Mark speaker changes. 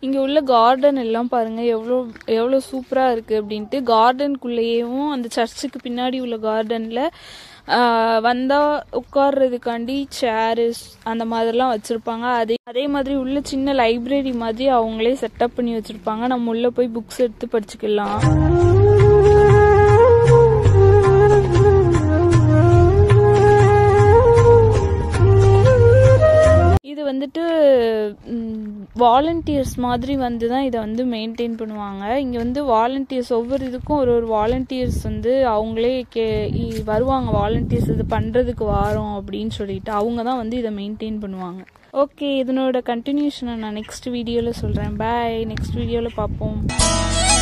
Speaker 1: இங்கே உள்ள கார்டன் எல்லாம் பாருங்க எவ்வளோ எவ்வளோ சூப்பராக இருக்குது அப்படின்ட்டு கார்டனுக்குள்ளேயும் அந்த சர்ச்சுக்கு பின்னாடி உள்ள கார்டனில் வந்தால் உட்கார்றதுக்காண்டி சேர்ஸ் அந்த மாதிரிலாம் வச்சுருப்பாங்க அதே அதே மாதிரி உள்ள சின்ன லைப்ரரி மாதிரி அவங்களே செட்டப் பண்ணி வச்சுருப்பாங்க நம்ம உள்ளே போய் புக்ஸ் எடுத்து படிச்சுக்கலாம் இது வந்துட்டு வாலண்டியர்ஸ் மாதிரி வந்து தான் இதை வந்து மெயின்டைன் பண்ணுவாங்க இங்கே வந்து வாலண்டியர்ஸ் ஒவ்வொரு இதுக்கும் ஒரு ஒரு வாலண்டியர்ஸ் வந்து அவங்களே கே இ- வருவாங்க வாலண்டியர்ஸ் இது பண்ணுறதுக்கு வாரோம் அப்படின்னு சொல்லிட்டு அவங்க தான் வந்து இதை மெயின்டைன் பண்ணுவாங்க ஓகே இதனோட கண்டினியூஷனை நான் நெக்ஸ்ட் வீடியோவில் சொல்கிறேன் பாய் நெக்ஸ்ட் வீடியோவில் பார்ப்போம்